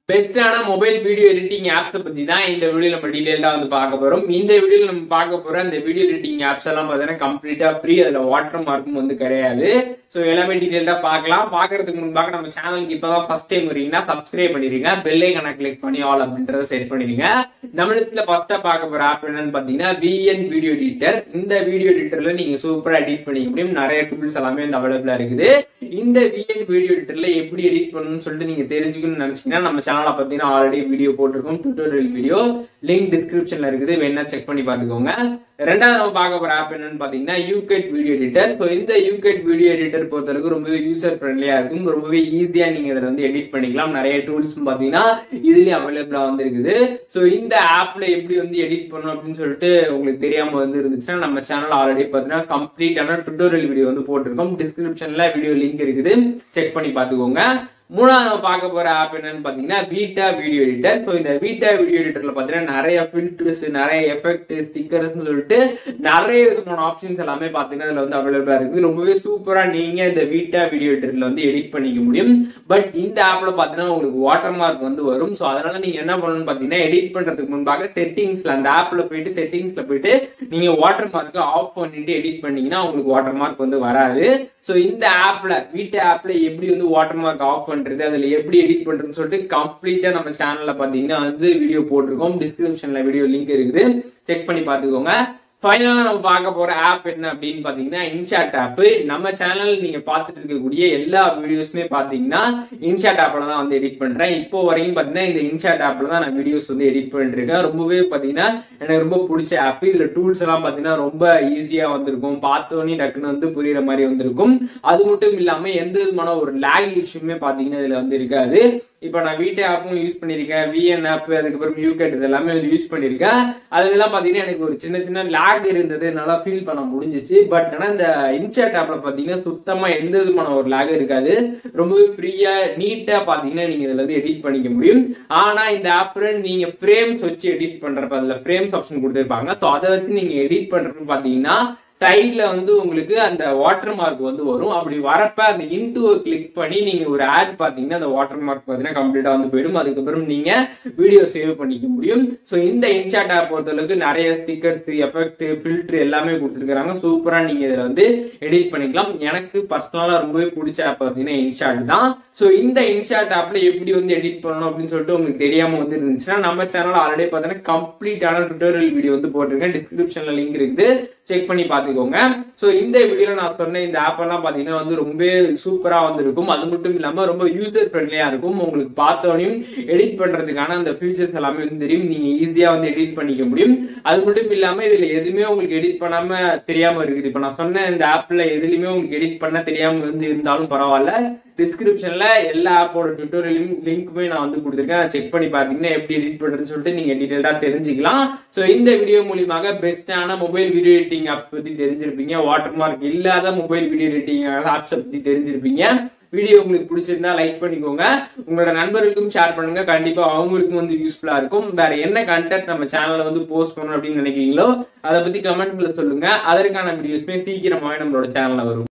பெஸ்டான mobile video editing ஆப்ஸை பத்தி தான் இந்த வீடியோ நம்ம டீடைல்டா வந்து பார்க்க போறோம் இந்த வீடியோல நம்ம பார்க்க போற அந்த வீடியோ எடிட்டிங் ஆப்ஸ் எல்லாம் பார்த்தீங்கன்னா கம்ப்ளீட்டா ஃப்ரீ அதுல வாட்டர் மார்க்கும் வந்து கிடையாது ஸோ எல்லாமே டீடைல்டா பார்க்கலாம் பார்க்கறதுக்கு முன்பாக நம்ம சேனலுக்கு இப்பதான் ஃபர்ஸ்ட் டைம் வரீங்கன்னா சப்ஸ்கிரைப் பண்ணிருங்க பெல் ஐக்கனை கிளிக் பண்ணி ஆல் அப்படின்றத செட் பண்ணிடுங்க நம்ம லிஸ்ட்ல ஃபர்ஸ்டா பார்க்க போற ஆப் என்னன்னு பாத்தீங்கன்னா விஎன் வீடியோ எடிட்டர் இந்த வீடியோ எடிட்டர்ல நீங்க சூப்பரா எடிட் பண்ணிக்க முடியும் நிறைய டூல்ஸ் எல்லாமே வந்து அவைலபிளா இருக்குது இந்த விஎன் வீடியோ எடிட்டர்ல எப்படி எடிட் பண்ணணும்னு சொல்லிட்டு நீங்க தெரிஞ்சுக்கணும்னு நினைச்சீங்கன்னா நம்ம சேனல்ல பாத்தீங்கன்னா ஆல்ரெடி வீடியோ போட்டிருக்கோம் டியூட்டோரியல் வீடியோ லிங்க் டிஸ்கிரிப்ஷன்ல இருக்குது வேணா செக் பண்ணி பார்த்துக்கோங்க ரெண்டாவது நம்ம பார்க்க போற ஆப் என்னன்னு பாத்தீங்கன்னா யூகேட் வீடியோ எடிட்டர் ஸோ இந்த யூகேட் வீடியோ எடிட்டர் பொறுத்தளவுக்கு ரொம்பவே யூசர் ஃப்ரெண்ட்லியா இருக்கும் ரொம்பவே ஈஸியா நீங்க இதில் வந்து எடிட் பண்ணிக்கலாம் நிறைய டூல்ஸ் பாத்தீங்கன்னா இதுலயும் அவைலபிளா வந்து இருக்குது ஸோ இந்த ஆப்ல எப்படி வந்து எடிட் பண்ணணும் அப்படின்னு சொல்லிட்டு உங்களுக்கு தெரியாம வந்து இருந்துச்சுன்னா நம்ம சேனல் ஆல்ரெடி பாத்தீங்கன்னா கம்ப்ளீட்டான டுட்டோரியல் வீடியோ வந்து போட்டிருக்கோம் டிஸ்கிரிப்ஷன்ல வீடியோ லிங்க் இருக்குது செக் பண்ணி பார்த்துக்கோங்க மூணாவது நம்ம பார்க்க போற ஆப் என்னன்னு பாத்தீங்கன்னா வீட்டா வீடியோ எடிட்டர் ஸோ இந்த வீட்டா வீடியோ எடிட்டர்ல பாத்தீங்கன்னா நிறைய ஃபில்டர்ஸ் நிறைய எஃபெக்ட் ஸ்டிக்கர்ஸ் சொல்லிட்டு நிறைய விதமான ஆப்ஷன்ஸ் எல்லாமே பாத்தீங்கன்னா இதுல வந்து அவைலபிளா இருக்குது ரொம்பவே சூப்பரா நீங்க இந்த வீட்டா வீடியோ எடிட்டர்ல வந்து எடிட் பண்ணிக்க முடியும் பட் இந்த ஆப்ல பாத்தீங்கன்னா உங்களுக்கு வாட்டர் மார்க் வந்து வரும் ஸோ அதனால நீங்க என்ன பண்ணணும்னு பாத்தீங்கன்னா எடிட் பண்றதுக்கு முன்பாக செட்டிங்ஸ்ல அந்த ஆப்ல போயிட்டு செட்டிங்ஸ்ல போயிட்டு நீங்க வாட்டர் மார்க்கை ஆஃப் பண்ணிட்டு எடிட் பண்ணீங்கன்னா உங்களுக்கு வாட்டர் மார்க் வந்து வராது ஸோ இந்த ஆப்ல வீட்டு ஆப்ல எப்படி வந்து வாட்டர் மார்க் ஆஃப் பண்றது அதுல எப்படி எடிட் பண்றதுன்னு சொல்லிட்டு கம்ப்ளீட்டா நம்ம சேனல்ல பாத்தீங்கன்னா வந்து வீடியோ போட்டிருக்கோம் டிஸ்கிரிப்ஷன்ல வீடியோ லிங்க் இருக்குது செக் பண்ணி பாத்துக்கோங்க ஃபைனலாக நம்ம பார்க்க போற ஆப் என்ன அப்படின்னு பாத்தீங்கன்னா இன்ஷாட் ஆப் நம்ம சேனல் நீங்க பார்த்துட்டு இருக்கக்கூடிய எல்லா வீடியோஸுமே பாத்தீங்கன்னா இன்ஷாட் ஆப்ல தான் வந்து எடிட் பண்றேன் இப்போ வரைக்கும் பாத்தீங்கன்னா இந்த இன்ஷாட் ஆப்ல தான் நான் வீடியோஸ் வந்து எடிட் பண்ணிட்டு இருக்கேன் ரொம்பவே பாத்தீங்கன்னா எனக்கு ரொம்ப பிடிச்ச ஆப் இதுல டூல்ஸ் எல்லாம் பாத்தீங்கன்னா ரொம்ப ஈஸியா வந்திருக்கும் பார்த்தோன்னே டக்குன்னு வந்து புரியுற மாதிரி வந்திருக்கும் அது மட்டும் இல்லாம எந்த விதமான ஒரு லேக் இஷ்யூமே பாத்தீங்கன்னா இதுல வந்து இருக்காது இப்போ நான் வீட்டு ஆப்பும் யூஸ் பண்ணியிருக்கேன் விஎன் ஆப் அதுக்கப்புறம் யூகேட் இது எல்லாமே வந்து யூஸ் பண்ணியிருக்கேன் அதுலலாம் பார்த்தீங்கன்னா எனக்கு ஒரு சின்ன சின்ன லேக் இருந்தது நல்லா ஃபீல் பண்ண முடிஞ்சிச்சு பட் ஆனால் இந்த இன்சாட் ஆப்ல பார்த்தீங்கன்னா சுத்தமாக எந்த விதமான ஒரு லேக் இருக்காது ரொம்பவே ஃப்ரீயாக நீட்டாக பார்த்தீங்கன்னா நீங்கள் இதில் வந்து எடிட் பண்ணிக்க முடியும் ஆனால் இந்த ஆப்ல நீங்கள் ஃப்ரேம்ஸ் வச்சு எடிட் பண்ணுறப்ப அதில் ஃப்ரேம்ஸ் ஆப்ஷன் கொடுத்துருப்பாங்க ஸோ அதை வச்சு நீங்கள் எடிட் பண்ணுறப்ப பார்த்தீங்கன்னா சைட்ல வந்து உங்களுக்கு அந்த வாட்டர் மார்க் வந்து வரும் அப்படி வரப்ப அந்த இன்டுவை கிளிக் பண்ணி நீங்க ஒரு ஆட் பாத்தீங்கன்னா அந்த வாட்டர் மார்க் பாத்தீங்கன்னா கம்ப்ளீட்டா வந்து போயிடும் அதுக்கப்புறம் நீங்க வீடியோ சேவ் பண்ணிக்க முடியும் ஸோ இந்த இன்ஷாட் ஆப் பொறுத்தளவுக்கு நிறைய ஸ்டிக்கர்ஸ் எஃபெக்ட் ஃபில்டர் எல்லாமே கொடுத்துருக்காங்க சூப்பரா நீங்க இதுல வந்து எடிட் பண்ணிக்கலாம் எனக்கு பர்சனலா ரொம்பவே பிடிச்ச ஆப் பாத்தீங்கன்னா இன்ஷாட் தான் ஸோ இந்த இன்ஷாட் ஆப்ல எப்படி வந்து எடிட் பண்ணணும் அப்படின்னு சொல்லிட்டு உங்களுக்கு தெரியாம வந்து இருந்துச்சுன்னா நம்ம சேனல் ஆல்ரெடி பார்த்தீங்கன்னா கம்ப்ளீட்டான டுட்டோரியல் வீடியோ வந்து போட்டிருக்கேன் டிஸ்கிரிப்ஷன்ல லிங்க் இருக்குது செக் பண்ணி பார்த்துக்கோங்க ஸோ இந்த வீடியோல நான் சொன்ன இந்த ஆப் எல்லாம் பார்த்தீங்கன்னா வந்து ரொம்ப சூப்பரா வந்து இருக்கும் அது மட்டும் இல்லாம ரொம்ப யூசர் ஃப்ரெண்ட்லியா இருக்கும் உங்களுக்கு பார்த்தோனையும் எடிட் பண்றதுக்கான அந்த ஃபீச்சர்ஸ் எல்லாமே வந்து தெரியும் நீங்க ஈஸியா வந்து எடிட் பண்ணிக்க முடியும் அது மட்டும் இல்லாம இதுல எதுவுமே உங்களுக்கு எடிட் பண்ணாம தெரியாம இருக்குது இப்போ நான் சொன்ன இந்த ஆப்ல எதுலையுமே உங்களுக்கு எடிட் பண்ண தெரியாம வந்து இருந்தாலும் பரவாயில்ல டிஸ்கிரிப்ஷன்ல எல்லா ஆப்போட டுட்டோரியலும் லிங்க்குமே நான் வந்து கொடுத்துருக்கேன் செக் பண்ணி பார்த்தீங்கன்னா எப்படி எடிட் பண்றதுன்னு சொல்லிட்டு நீங்க டீடைல்டா தெரிஞ்சுக்கலாம் ஸோ இந்த வீடியோ மூலியமாக பெஸ்டான மொபைல் வீடியோ எடிட்டிங் ஆப்ஸ் பத்தி தெரிஞ்சிருப்பீங்க வாட்டர் மார்க் இல்லாத மொபைல் வீடியோ எடிட்டிங் ஆப்ஸை பத்தி தெரிஞ்சிருப்பீங்க வீடியோ உங்களுக்கு பிடிச்சிருந்தா லைக் பண்ணிக்கோங்க உங்களோட நண்பர்களுக்கும் ஷேர் பண்ணுங்க கண்டிப்பா அவங்களுக்கும் வந்து யூஸ்ஃபுல்லா இருக்கும் வேற என்ன கண்டென்ட் நம்ம சேனல்ல வந்து போஸ்ட் பண்ணணும் அப்படின்னு நினைக்கிறீங்களோ அதை பத்தி கமெண்ட்ஸ்ல சொல்லுங்க அதற்கான வீடியோஸ்மே சீக்கிரமாவே நம்மளோட சேனல்ல வரும்